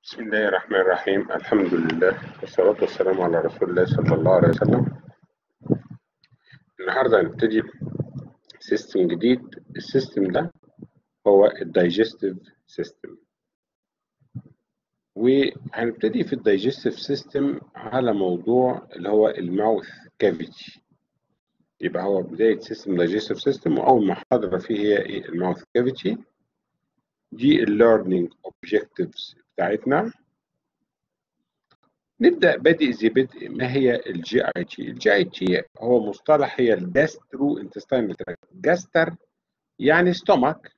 بسم الله الرحمن الرحيم الحمد لله والصلاة والسلام على رسول الله صلى الله عليه وسلم النهاردة هنبتدي سيستم جديد السيستم ده هو الدايجستيف سيستم وهنبتدي في الدايجستيف سيستم على موضوع اللي هو الماوث كافيتي يبقى هو بداية سيستم دايجستيف سيستم وأول محاضرة فيه هي إيه الماوث كافيتي دي الليرنينج اوبجكتيفز بتاعتنا نبدا بادئ ذي بدء ما هي الجي اي تي الجي اي تي هو مصطلح هي الجاسترو انتستينال تراكت جاستر يعني ستومك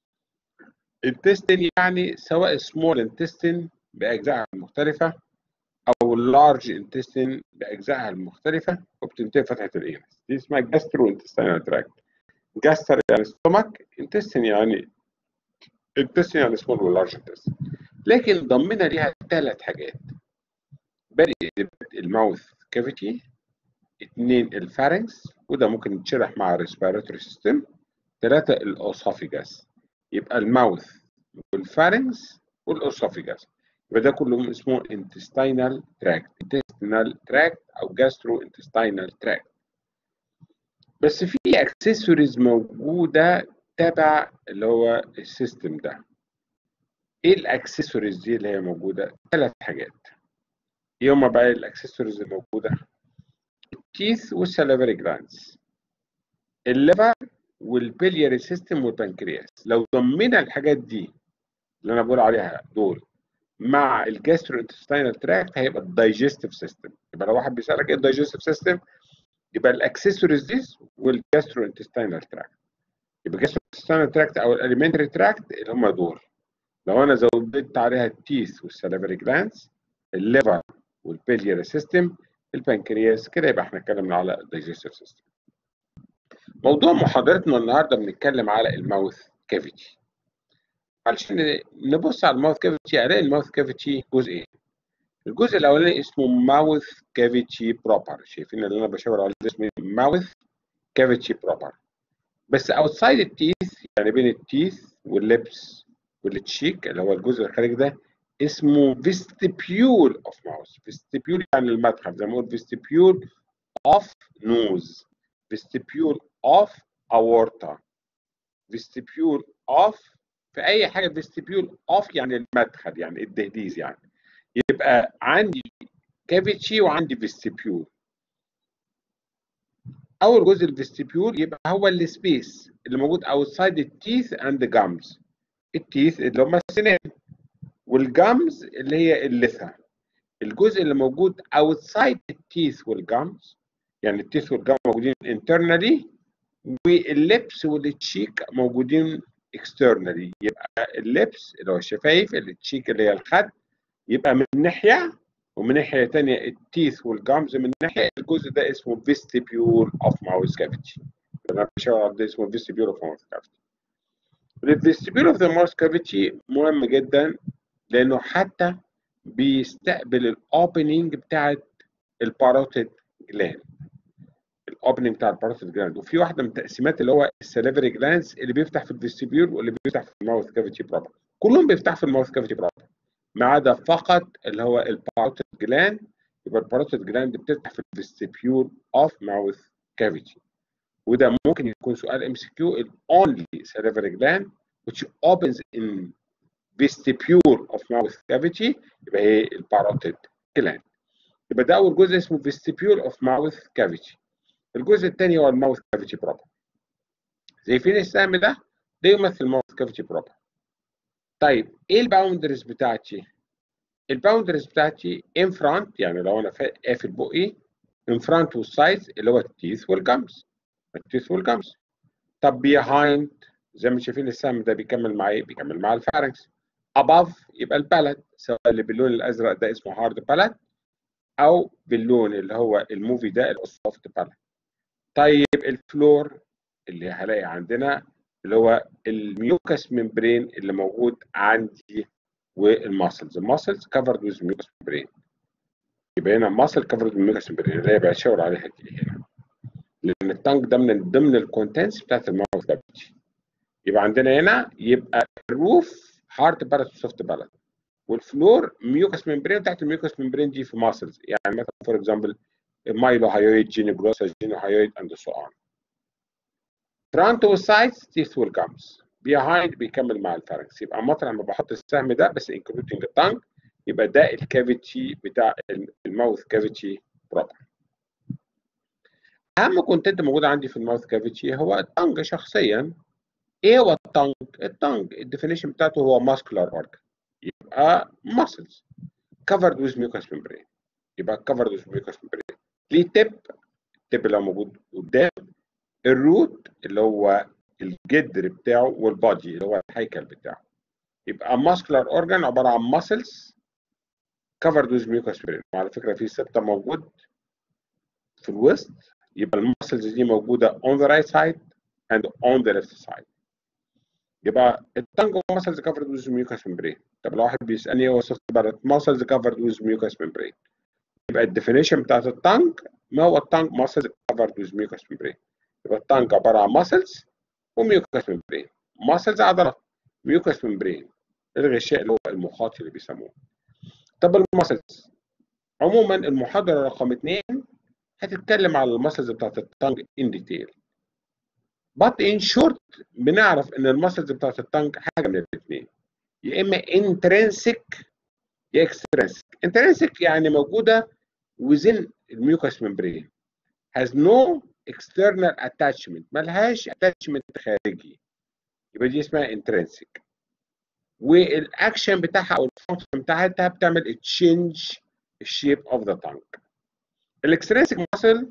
انتستين يعني سواء سمول انتستين باجزائها المختلفه او اللارج انتستين باجزائها المختلفه وبتنتهي فتحه الانس دي اسمها جاسترو انتستينال تراكت جاستر يعني ستومك انتستين يعني انتستين يعني سمول واللارج انتستين لكن ضمنا ليها ثلاث حاجات بادئ الماوث كافيتي اثنين الفارنكس وده ممكن يتشرح مع الريسبيراتوري سيستم ثلاثة الأوسوفيجاس يبقى الماوث والفارنكس والأوسوفيجاس يبقى ده كله اسمه intestinal tract intestinal tract أو gastro intestinal tract بس في اكسسوارز موجودة تبع اللي هو السيستم ده ايه الاكسسوارز دي اللي هي موجوده ثلاث حاجات ايه هما بقى الاكسسوارز الموجوده التيث والسليفري جلاندز الليفر والبلياري سيستم والبنكرياس لو ضمنا الحاجات دي اللي انا بقول عليها دول مع الجاسترو انتستينال تراكت هيبقى الدايجستيف سيستم يبقى لو واحد بيسالك ايه الدايجستيف سيستم يبقى الاكسسوارز دي والجاسترو انتستينال تراكت يبقى الجاسترو انتستينال تراكت او الاليمنتري تراكت اللي هم دول لو انا زودت عليها التيث والسليفري جلاندز الليفر والبلياري سيستم البنكرياس كده يبقى احنا اتكلمنا على الدايجستيف سيستم موضوع محاضرتنا النهارده بنتكلم على الماوث كافيتي علشان نبص على الماوث كافيتي الاقي الماوث كافيتي جزئين الجزء الاولاني اسمه ماوث كافيتي بروبر شايفين اللي انا بشاور عليه اسمه ماوث كافيتي بروبر بس اوتسايد التيث يعني بين التيث واللبس والتشيك اللي هو الجزء الخارجي ده اسمه فيستيبيول اوف ماوس فيستيبيول يعني المدخل زي ما قلت فيستيبيول اوف نوز فيستيبيول اوف اورتا فيستيبيول اوف في اي حاجه فيستيبيول اوف يعني المدخل يعني الدهليز يعني يبقى عندي كافيتشي وعندي فيستيبيول اول جزء الفيستيبيول يبقى هو السبيس اللي موجود اوتسايد التيث اند جامز التيث اللي هم السنان والجامز اللي هي اللثه الجزء اللي موجود اوتسايد التيث والجامز يعني التيث والجام موجودين internally واللبس والتشيك موجودين externally يبقى اللبس اللي هو الشفايف التشيك اللي هي الخد يبقى من ناحيه ومن ناحيه ثانيه التيث والجامز من ناحيه الجزء ده اسمه vestibule of mouth cavity انا بشاور ده اسمه vestibule of mouth cavity الفيستيبيول اوف ذا ماوث كافيتي مهم جدا لانه حتى بيستقبل الاوبننج بتاعت الباروتيد جلاند الاوبننج بتاع الباروتيد جلاند وفي واحده من التقسيمات اللي هو السليفري جلاندز اللي بيفتح في الفيستيبيول واللي بيفتح في الماوث كافيتي بروبر كلهم بيفتحوا في الماوث كافيتي بروبر ما عدا فقط اللي هو الباروتيد جلاند يبقى الباروتيد جلاند بتفتح في الفيستيبيول اوف ماوث كافيتي وده ممكن يكون سؤال ام سي كيو ال only salivary gland which opens in vestibule of mouth cavity يبقى هي الباروتيد gland يبقى ده اول جزء اسمه vestibule of mouth cavity الجزء الثاني هو الماوث cavity proper زي فين السهم ده ده يمثل الماوث cavity proper طيب ايه الباوندرز بتاعتي الباوندرز بتاعتي in front يعني لو انا قافل بقي in front والسايدز اللي هو التيث والجمز التيث والجمز طب بيهايند زي ما شايفين السهم ده بيكمل مع ايه؟ بيكمل مع الفارنكس above يبقى البلد سواء اللي باللون الازرق ده اسمه هارد بلد او باللون اللي هو الموفي ده السوفت بلد طيب الفلور اللي هلاقي عندنا اللي هو الميوكس ممبرين اللي موجود عندي والماسلز الماسلز كفرد ويز ميوكس ممبرين يبقى هنا ماسل كفرد ميوكس ممبرين اللي هي بشاور عليها دي هنا لان التانك ده من ضمن الكونتنتس بتاعت الماوث كافيتي يبقى عندنا هنا يبقى الروف هارد بلد وسوفت بلد والفلور ميوكس ممبرين تحت الميوكس ممبرين دي في ماسلز يعني مثلا فور اكزامبل مايلو هايويد جينيبروسا جينو هايويد اند سو اون فرونت والسايدز تيث والجامز بيهايند بيكمل مع الفارنكس يبقى مطرح ما بحط السهم ده بس انكلودنج التانج يبقى ده الكافيتي بتاع الماوث كافيتي بروبر اهم كونتنت موجود عندي في الماوث كافيتي هو التانج شخصيا ايه هو التانج التانج الديفينيشن بتاعته هو ماسكولار اورجن يبقى muscles covered with mucous membrane يبقى covered with mucous membrane ليه تب التب اللي هو موجود قدام الروت اللي هو الجدر بتاعه والبادي اللي هو الهيكل بتاعه يبقى muscular organ عباره عن muscles covered with mucous membrane وعلى فكره في سته موجود في الوسط يبقى المسلز دي موجوده on the right side and on the left side يبقى التانجو muscles covered with mucous membrane طب لو واحد بيسالني هو صفت بلد muscles covered with mucous membrane يبقى الديفينيشن بتاعت التانج ما هو التانج muscles covered with mucous membrane يبقى التانج عباره عن muscles وميوكس ممبرين muscles عضلات ميوكس ممبرين الغشاء اللي هو المخاطي اللي بيسموه طب المسلز عموما المحاضره رقم اثنين هتتكلم على المسلز بتاعت التانج ان ديتيل but in short بنعرف ان المسلز بتاعت التانج حاجه من الاثنين يا اما intrinsic يا extrinsic intrinsic يعني موجوده within الميوكس ممبرين has no external attachment ملهاش attachment خارجي يبقى دي اسمها intrinsic والاكشن بتاعها او الفانكشن بتاعتها بتعمل تشينج الشيب اوف ذا تانج الاكسترينسيك ماسل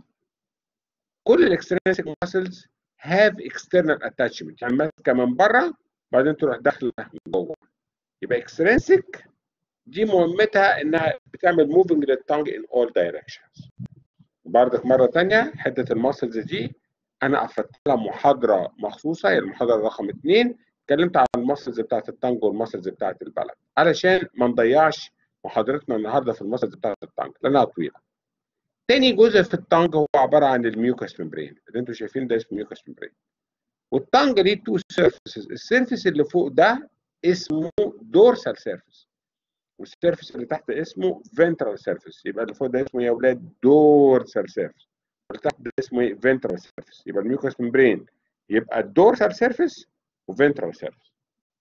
كل الاكسترينسيك ماسلز هاف اكسترنال اتاتشمنت يعني ماسكه من بره بعدين تروح داخله من جوه يبقى اكسترينسيك دي مهمتها انها بتعمل موفنج للتانج ان اول دايركشنز برضك مره ثانيه حته الماسلز دي انا افدت لها محاضره مخصوصه هي المحاضره رقم اثنين اتكلمت عن الماسلز بتاعت التانج والماسلز بتاعت البلد علشان ما نضيعش محاضرتنا النهارده في الماسلز بتاعت التانج لانها طويله. تاني جزء في التانج هو عباره عن الميوكس ممبرين اللي انتم شايفين ده اسمه ميوكس ممبرين. والتانج ليه تو سيرفيسز السيرفيس اللي فوق ده اسمه دورسال سيرفيس والسيرفيس اللي تحت اسمه فنترال سيرفيس يبقى اللي فوق ده اسمه يا اولاد دورسال سيرفيس واللي تحت ده اسمه ايه فنترال سيرفيس يبقى الميوكس ممبرين يبقى الدورسال سيرفيس وفنترال سيرفيس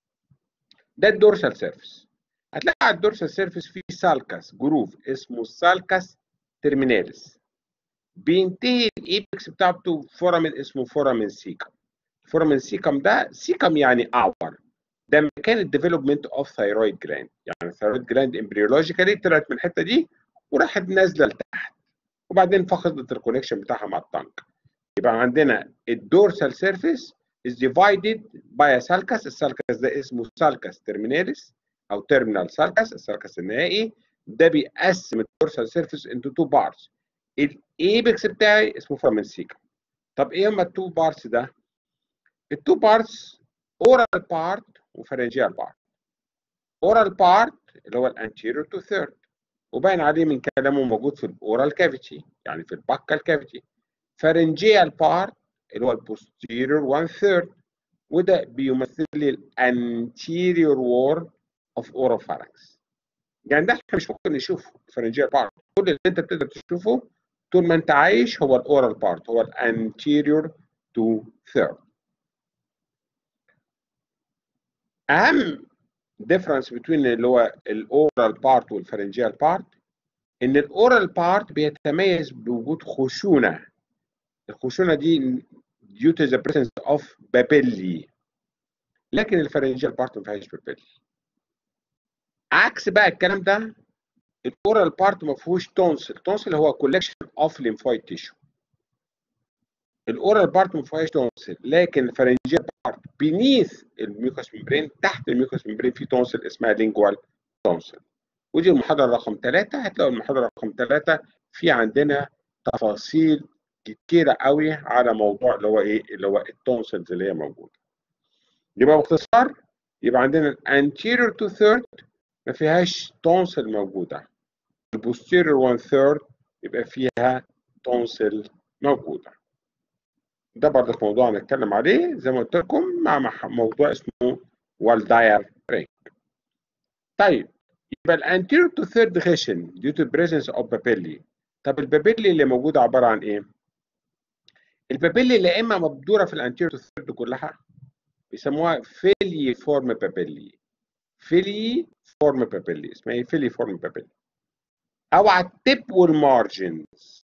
ده الدورسال سيرفيس هتلاقي على الدورسال سيرفيس في سالكس جروف اسمه سالكس ترميناليس بينتهي الايبكس بتاعته فورامين اسمه فورامين سيكم فورامين سيكم ده سيكم يعني اعور ده مكان الديفلوبمنت اوف ثايرويد جلاند يعني الثايرويد جلاند امبريولوجيكالي طلعت من الحته دي وراحت نازله لتحت وبعدين فقدت الكونكشن بتاعها مع التانك يبقى عندنا الدورسال سيرفيس is divided by a sulcus السالكس ده اسمه sulcus terminalis او terminal sulcus السالكس النهائي ده بيقسم الدورسال سيرفيس into two parts الايبكس بتاعي اسمه foramen cecum طب ايه هما التو بارتس ده؟ التو بارتس oral part وفرنجيال part oral part اللي هو الانتيريور تو ثيرد وباين عليه من كلامه موجود في الاورال كافيتي يعني في الباكال كافيتي فرنجيال بارت اللي هو البوستيريور 1 ثيرد وده بيمثل لي الانتيريور وورد اوف اوروفارنكس يعني ده احنا مش ممكن نشوفه الفرنجيال بارت كل اللي انت بتقدر تشوفه طول ما انت عايش هو الاورال بارت هو الانتيريور تو ثيرد اهم difference between اللي هو الاورال بارت والفرنجيال بارت ان الاورال بارت بيتميز بوجود خشونه الخشونه دي due to the presence of papillae لكن الفرنجيال بارت ما فيهاش بابيلي عكس بقى الكلام ده الاورال بارت ما فيهوش تونسل تونسل هو كولكشن اوف ليمفويد تيشو الاورال بارت ما فيهاش تونسل لكن الفرنجيال بارت بينيث الميوكس ممبرين تحت الميوكس ممبرين في تونسل اسمها لينجوال تونسل ودي المحاضره رقم ثلاثة هتلاقوا المحاضره رقم ثلاثة في عندنا تفاصيل كتيرة قوي على موضوع اللي هو ايه اللي هو التونسلز اللي هي موجوده يبقى باختصار يبقى عندنا الانتيريور تو ثيرد ما فيهاش تونسل موجوده البوستيريور 1 ثيرد يبقى فيها تونسل موجوده ده برضك موضوع هنتكلم عليه زي ما قلت لكم مع موضوع اسمه والداير رينج طيب يبقى الانتيريور تو ثيرد غيشن due to presence of papillae طب البابيلي اللي موجوده عباره عن ايه؟ البابيلي اللي اما مبدوره في الانتيريور تو ثيرد كلها بيسموها فيلي فورم بابيلي فيلي فورم بابيلي اسمها ايه؟ فيلي فورم بابيلي او على التب والمارجنز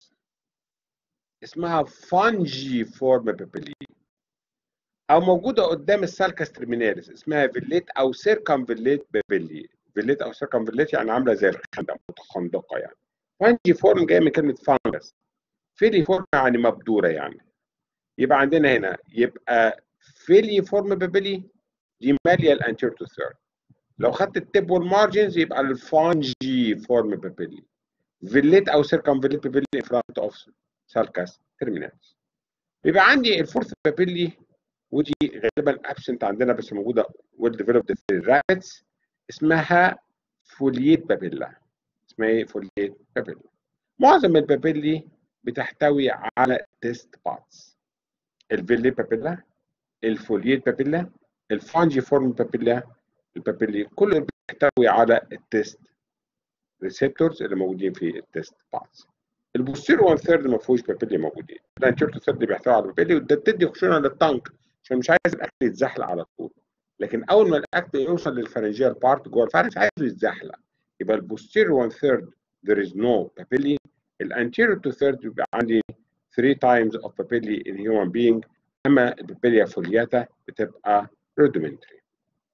اسمها فانجي فورم بابيلي او موجوده قدام السالكاس ترميناليس اسمها فيليت او سيركم فيليت بابيلي فيليت او سيركم فيليت يعني عامله زي الخندق متخندقه يعني فانجي فورم جايه من كلمه فانجس فيلي فورم يعني مبدوره يعني يبقى عندنا هنا يبقى فيلي فورم بابيلي دي ماليه الانتير تو ثيرد لو خدت التب والمارجنز يبقى الفانجي فورم بابيلي فيليت او سيركم فيليت بابيلي ان فرونت اوف سالكاس ترميناليس يبقى عندي الفورث بابيلي ودي غالبا ابسنت عندنا بس موجوده ويل ديفلوبد في الرابتس اسمها فوليت بابيلا اسمها ايه فوليت بابيلا معظم البابيلي بتحتوي على تيست باتس الفيلي بابيلا الفوليت بابيلا الفانجي فورم بابيلا البابيلي كله بيحتوي على التيست ريسبتورز اللي موجودين في التيست باتس البوستير 1 ثيرد ما فيهوش بابيلي موجودين الانتير 2 ثيرد بيحتوي على بابيلي وده بتدي خشونه للطنك عشان مش عايز الاكل يتزحلق على طول لكن اول ما الاكل يوصل للفرنجيال بارت جوه الفرنج عايزه يتزحلق يبقى البوستير 1 ثيرد there is no papilli الانتيريور 2 ثيرد بيبقى عندي 3 times of papilli in human being اما البابيليا فولياتا بتبقى rudimentary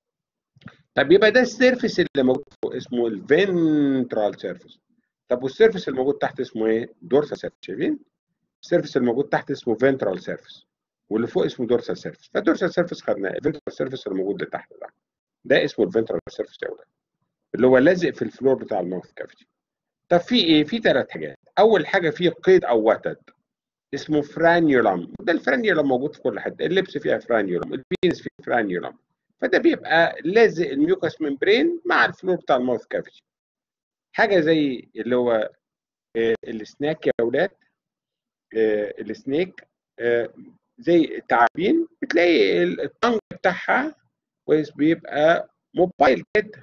طب يبقى ده السيرفيس اللي موجود فوق اسمه الفنترال سيرفيس طب والسيرفيس الموجود تحت اسمه ايه؟ دورسال سيرفيس شايفين؟ السيرفيس الموجود تحت اسمه فنترال سيرفيس واللي فوق اسمه دورسال سيرفيس فالدورسال سيرفيس خدناه الفنترال سيرفيس اللي موجود لتحت ده ده اسمه الفنترال سيرفيس يا اولاد اللي هو لازق في الفلور بتاع الماوث كافيتي طب في ايه؟ في ثلاث حاجات اول حاجه في قيد او وتد اسمه فرانيولم ده الفرانيولم موجود في كل حته اللبس فيها فرانيولم البينس فيه فرانيولم فده بيبقى لازق الميوكس ممبرين مع الفلور بتاع الماوث كافيتي حاجه زي اللي هو آه السناك يا اولاد آه السنيك آه زي التعابين بتلاقي الطنج بتاعها كويس بيبقى موبايل كده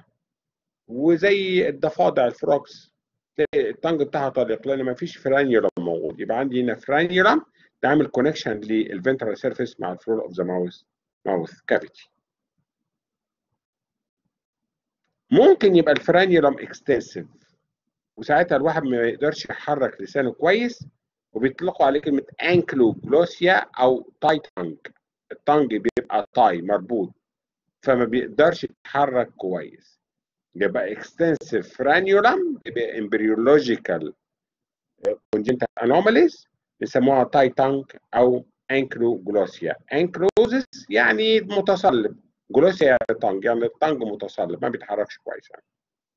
وزي الضفادع الفروكس تلاقي الطنج بتاعها طليق لان ما فيش فرانيولم موجود يبقى عندي هنا فرانيولم تعمل كونكشن للفنترال سيرفيس مع الفلور اوف ذا ماوث ماوث كافيتي ممكن يبقى الفرانيولم اكستنسيف وساعتها الواحد ما يقدرش يحرك لسانه كويس وبيطلقوا عليه كلمه انكلوجلوسيا او تاي تانج التانج بيبقى تاي مربوط فما بيقدرش يتحرك كويس يبقى اكستنسيف فرانيولم يبقى امبريولوجيكال كونجنتال انوماليز بيسموها تاي تانج او انكلوجلوسيا انكلوزس يعني متصلب جلوسيا يعني تانج يعني التانج متصلب ما بيتحركش كويس يعني.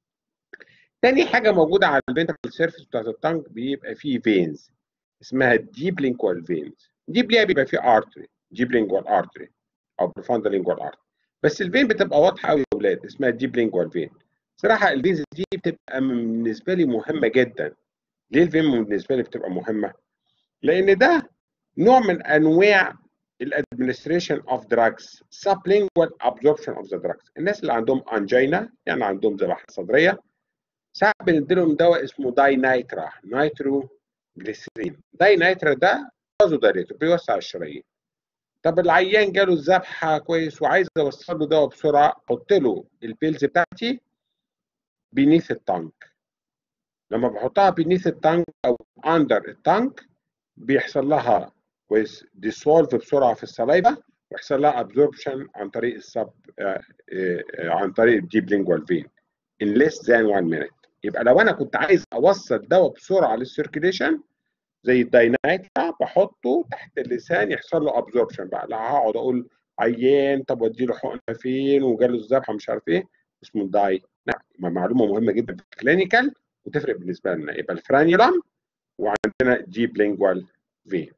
تاني حاجة موجودة على الفنترال سيرفيس بتاعت التانج بيبقى فيه فينز اسمها ديب لينكوال فينز ديب ليها بيبقى فيه ارتري ديب لينكوال ارتري او بروفاند لينكوال ارتري بس الفين بتبقى واضحة قوي يا اولاد اسمها ديب لينكوال فين صراحة الفينز دي بتبقى بالنسبة لي مهمة جدا ليه الفين بالنسبة لي بتبقى مهمة؟ لأن ده نوع من أنواع الادمنستريشن اوف دراجز sublingual absorption of the drugs الناس اللي عندهم انجينا يعني عندهم ذبحه صدريه ساعات بنديلهم دواء اسمه داي نايترا نايترو جليسرين داي نايترا ده بازو دايريتور بيوسع الشرايين طب العيان جاله الذبحه كويس وعايز اوصل له دواء بسرعه احط له البيلز بتاعتي بينيث التانك لما بحطها بينيث التانك او اندر التانك بيحصل لها كويس ديسولف بسرعه في السلايفا ويحصل لها ابزوربشن عن طريق السب آه آه عن طريق الديب لينجوال فين in less than 1 minute يبقى لو انا كنت عايز اوصل دواء بسرعه للسيركيليشن زي الداينايترا بحطه تحت اللسان يحصل له ابزوربشن بقى لا هقعد اقول عيان طب ودي له حقنه فين وجاله الذبحه مش عارف ايه اسمه داي نعم معلومه مهمه جدا في الكلينيكال وتفرق بالنسبه لنا يبقى الفرانيولم وعندنا ديب لينجوال فين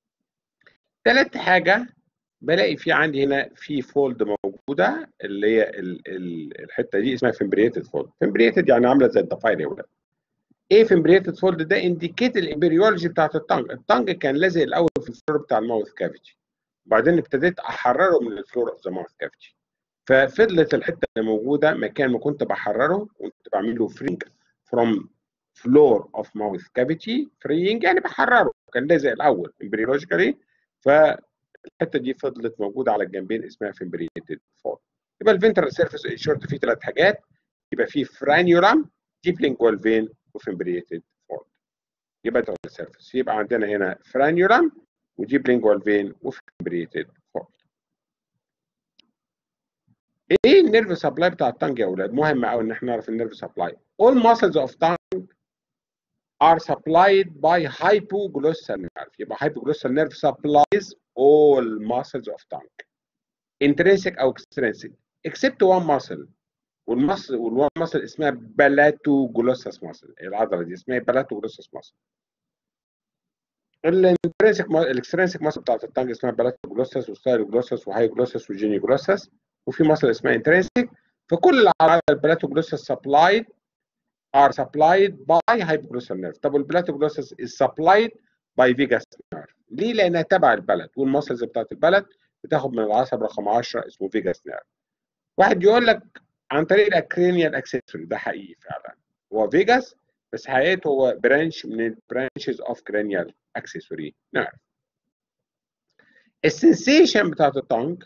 ثالث حاجة بلاقي في عندي هنا في فولد موجودة اللي هي ال ال الحتة دي اسمها فمبريتد فولد فمبريتد يعني عاملة زي الضفاير يا ولاد ايه فمبريتد فولد ده انديكيت الامبريولوجي بتاعت التانج التانج كان لازق الاول في الفلور بتاع الماوث كافيتي وبعدين ابتديت احرره من الفلور اوف ذا ماوث كافيتي ففضلت الحته اللي موجوده مكان ما كنت بحرره كنت بعمل له فرينج from floor of mouth cavity freeing يعني بحرره كان ده زي الاول embryologically فالحته دي فضلت موجوده على الجنبين اسمها fimbriated fold يبقى الفنترال سيرفيس شورت فيه ثلاث حاجات يبقى فيه فرانيولم ديب lingual vein وفمبريتد فولد يبقى ده السيرفيس يبقى عندنا هنا فرانيولم وديب lingual vein وفمبريتد فولد ايه النيرف سبلاي بتاع التانج يا اولاد مهم قوي ان احنا نعرف النيرف سبلاي all muscles of tongue are supplied by hypoglossal nerve يبقى hypoglossal nerve supplies all muscles of tongue intrinsic او extrinsic except one muscle والمصل والوان muscle اسمها بلاتوجلوسس muscle العضله دي اسمها بلاتوجلوسس muscle الانترنسك الاكسترنسك ماسل بتاعت التانج اسمها بلاتوجلوسس وستايلوجلوسس وهايجلوسس وجينيجلوسس وفي ماسل اسمها انترنسك فكل الاعضاء البلاتوجلوسس سبلايد are supplied by hypoglossal nerve طب البلاتوجلوسس is supplied by vagus nerve ليه؟ لانها تبع البلد والماسلز بتاعت البلد بتاخد من العصب رقم 10 اسمه فيجاس نيرف واحد يقول لك عن طريق الاكرينيال اكسسوري ده حقيقي فعلا هو فيجاس بس حقيقته هو برانش من البرانشز اوف كرينيال اكسسوري نيرف السنسيشن بتاعت التانج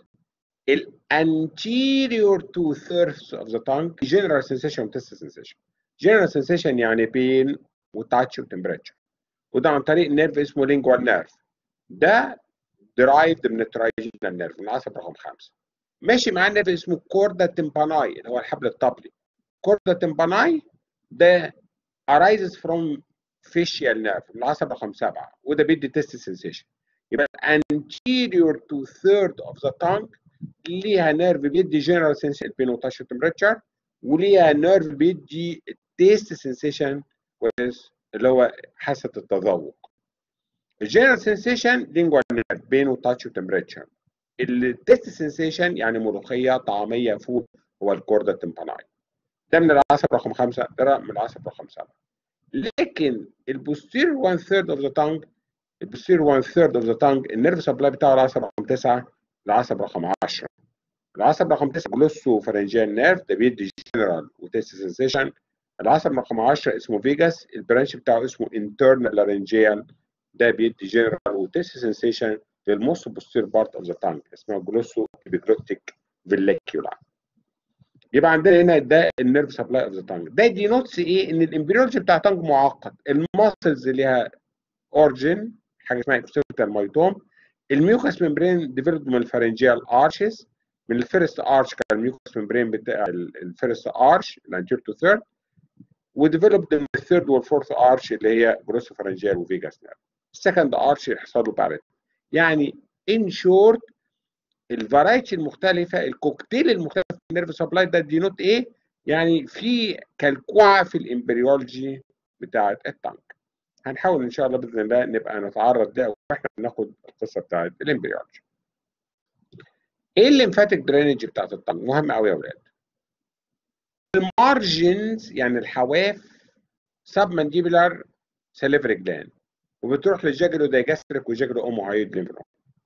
الانتيريور تو ثيرث اوف ذا تانج جنرال سنسيشن وتست سنسيشن جنرال سنسيشن يعني بين وتاتش وتمبريتشر وده عن طريق نيرف اسمه لينجوال نيرف ده derived من الترايجينال نيرف من العصب رقم خمسه ماشي معاه نيرف اسمه كوردا تمباناي اللي هو الحبل الطبلي كوردا تمباناي ده arises from facial nerve من العصب رقم سبعه وده بيدي تيست سنسيشن يبقى anterior to third of the tongue ليها نيرف بيدي جنرال سنسيشن بين وتاتش وتمبريتشر وليها نيرف بيدي تيست سنسيشن اللي هو حاسه التذوق الجنرال سنسيشن لينجوال نيرف بين وتاتش وتمبريتشر التيست سنسيشن يعني ملوخيه طعميه فول هو الكوردا تمباناي ده من العصب رقم خمسه ده من العصب رقم سبعه لكن البوستير 1 ثيرد اوف ذا تانج البوستير 1 ثيرد اوف ذا تانج النيرف سبلاي بتاعه العصب رقم تسعه العصب رقم 10 العصب رقم 9 جلوسو فرنجيال نيرف ده بيدي جنرال وتيست سنسيشن العصب رقم 10 اسمه فيجاس البرانش بتاعه اسمه انترنال لارنجيال ده بيدي جنرال وتيست سنسيشن للموست بوستير بارت اوف ذا تانج اسمها جلوسو ابيجلوتيك فيليكيولا يبقى عندنا هنا ده النيرف سبلاي اوف ذا تانج ده دي نوتس ايه ان الامبريولوجي بتاع التانج معقد الماسلز ليها اورجن حاجه اسمها اكسيتال مايتوم الميوكاس ممبرين ديفلوبد من الفارنجيال ارشز من الفيرست ارش كان الميوكاس ممبرين بتاع الفيرست ارش الانتير تو ثيرد وديفلوبد من الثيرد والفورث ارش اللي هي جروسو فرنجيال وفيجاس نيرف السكند ارش يحصل له بارت يعني ان شورت الفرايتي المختلفه الكوكتيل المختلف في النيرف سبلاي ده دي نوت ايه يعني في كلكوعه في الامبريولوجي بتاعه التانك هنحاول ان شاء الله باذن الله نبقى نتعرض ده واحنا بناخد القصه بتاعه الامبريولوجي ايه الليمفاتيك درينج بتاعت التانك مهم قوي يا اولاد المارجنز يعني الحواف سب مانديبولار سليفري جلاند وبتروح للجاجلو دايجاستريك وجاجلو اوموهايد ليمف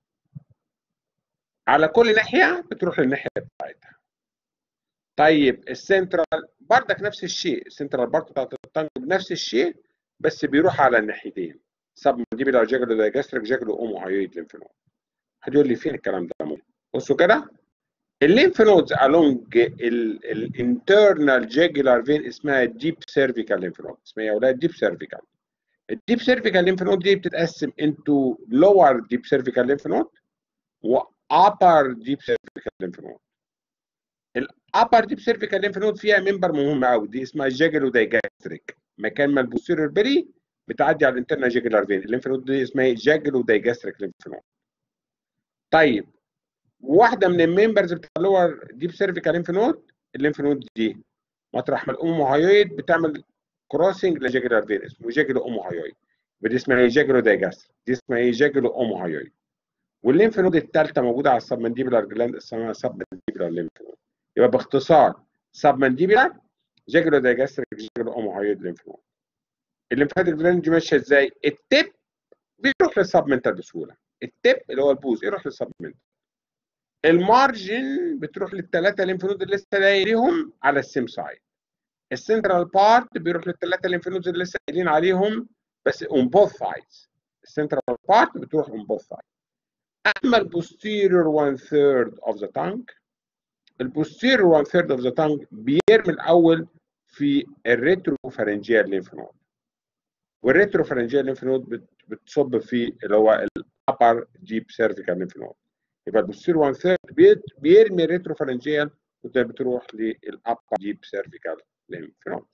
على كل ناحيه بتروح للناحيه بتاعتها طيب السنترال بردك نفس الشيء السنترال بارت بتاعت التانج نفس الشيء بس بيروح على الناحيتين سب مانديبولار جاجلو دايجاستريك جاجلو اوموهايد ليمف نود هتقول لي فين الكلام ده ممكن بصوا كده الليمف نودز along الانترنال جاجولار فين اسمها ديب سيرفيكال ليمف نود اسمها يا اولاد ديب سيرفيكال الديب سيرفيكال ليمف نود دي بتتقسم انتو لور ديب سيرفيكال ليمف نود وابر ديب سيرفيكال ليمف نود الابر ديب سيرفيكال ليمف نود فيها ممبر مهم قوي دي اسمها جاجلو دايجاستريك مكان ما البوستيريور بيري بتعدي على الانترنال جاجولار فين الليمف نود دي اسمها جاجلو دايجاستريك ليمف نود طيب واحده من الممبرز بتاع اللور ديب سيرفيكال ليمف نود الليمف نود دي مطرح ما الاوموهايويد بتعمل كروسنج لجاجولار فين اسمه جاجلو اوموهايويد ودي اسمها جاجلو دايجاستر دي اسمها جاجلو اوموهايويد والليمف نود الثالثه موجوده على السب مانديبولار جلاند اسمها سب مانديبولار ليمف نود يبقى باختصار سب مانديبولار جاجلو دايجاستر جاجلو اوموهايويد ليمف نود الليمفاتيك درينج ماشيه ازاي؟ التب بيروح للسب منتال بسهوله التب اللي هو البوز يروح للسب منتال المارجن بتروح للثلاثه ليمف نود اللي لسه دايريهم على السيم سايد السنترال بارت بيروح للثلاثه ليمفنودز اللي لسه قايلين عليهم بس اون بوث سايدز السنترال بارت بتروح اون بوث سايدز اما البوستيريور 1 ثيرد اوف ذا تانك البوستيريور 1 ثيرد اوف ذا تانك بيرمي الاول في الريتروفارنجيال ليمف نود والريتروفارنجيال ليمف نود بتصب في اللي هو الابر ديب سيرفيكال ليمف نود يبقى البوستيريور 1 ثيرد بيرمي الريتروفارنجيال وده بتروح للابر ديب سيرفيكال ليمف نود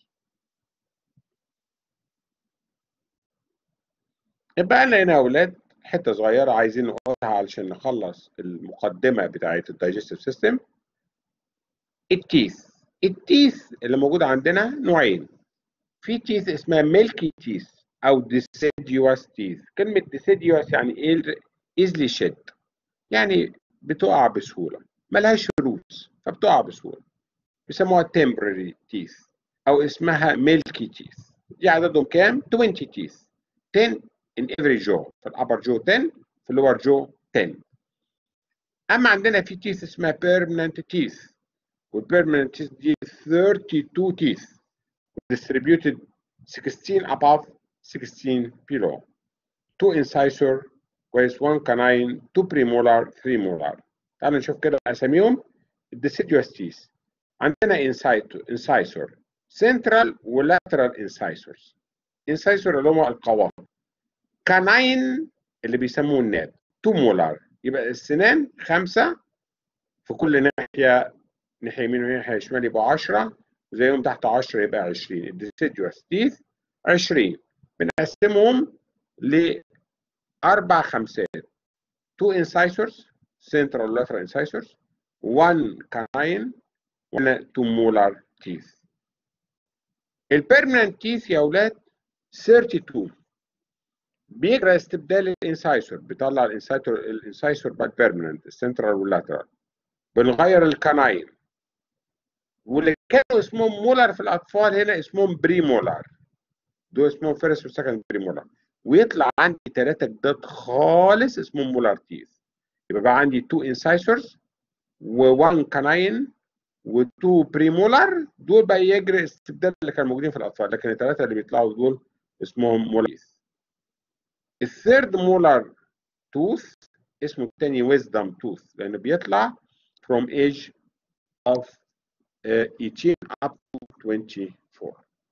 يبقى لنا هنا يا اولاد حته صغيره عايزين نقولها علشان نخلص المقدمه بتاعه الدايجستيف سيستم التيث التيث اللي موجوده عندنا نوعين في تيث اسمها ميلكي تيث او ديسيديوس تيث كلمه ديسيديوس يعني ايه ايزلي شيد يعني بتقع بسهوله ملهاش روتس فبتقع بسهوله بيسموها temporary تيث او اسمها ميلكي تيث دي عددهم كام 20 تيث 10 in every jaw في الابر جو 10 في اللور جو 10 اما عندنا في تيث اسمها permanent teeth والبيرمننت teeth دي 32 teeth distributed 16 above 16 below 2 incisor كويس 1 canine 2 premolar 3 molar تعالوا نشوف كده اساميهم الديسيديوس teeth عندنا incisor central ولاترال incisors incisor اللي هم القوام كاناين اللي بيسموه الناب 2 مولار يبقى السنان خمسة في كل ناحية ناحية يمين وناحية شمال يبقى 10 وزيهم تحت 10 يبقى 20 الديسيديوس تيث 20 بنقسمهم لأربع خمسات 2 incisors central lateral incisors 1 canine و 2 molar teeth البيرمننت تيث يا أولاد 32 بيجرى استبدال الانسايسور بيطلع الانسايسور الانسايسور بقى البيرمننت السنترال واللاترال بنغير الكناين واللي كانوا اسمهم مولر في الاطفال هنا اسمهم بري مولر دول اسمهم فيرست وسكند بري مولر ويطلع عندي ثلاثه جداد خالص اسمهم مولر تيث يبقى بقى عندي 2 انسايسورز و1 كناين و2 بري مولر دول بقى يجري استبدال اللي كانوا موجودين في الاطفال لكن الثلاثه اللي بيطلعوا دول اسمهم مولر الثيرد مولار توث اسمه الثاني ويزدم توث لانه بيطلع from age of uh, 18 up to 24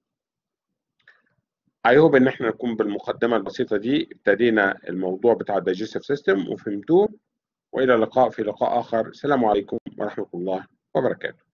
I hope ان احنا نكون بالمقدمه البسيطه دي ابتدينا الموضوع بتاع الدايجستيف سيستم وفهمتوه والى اللقاء في لقاء اخر السلام عليكم ورحمه الله وبركاته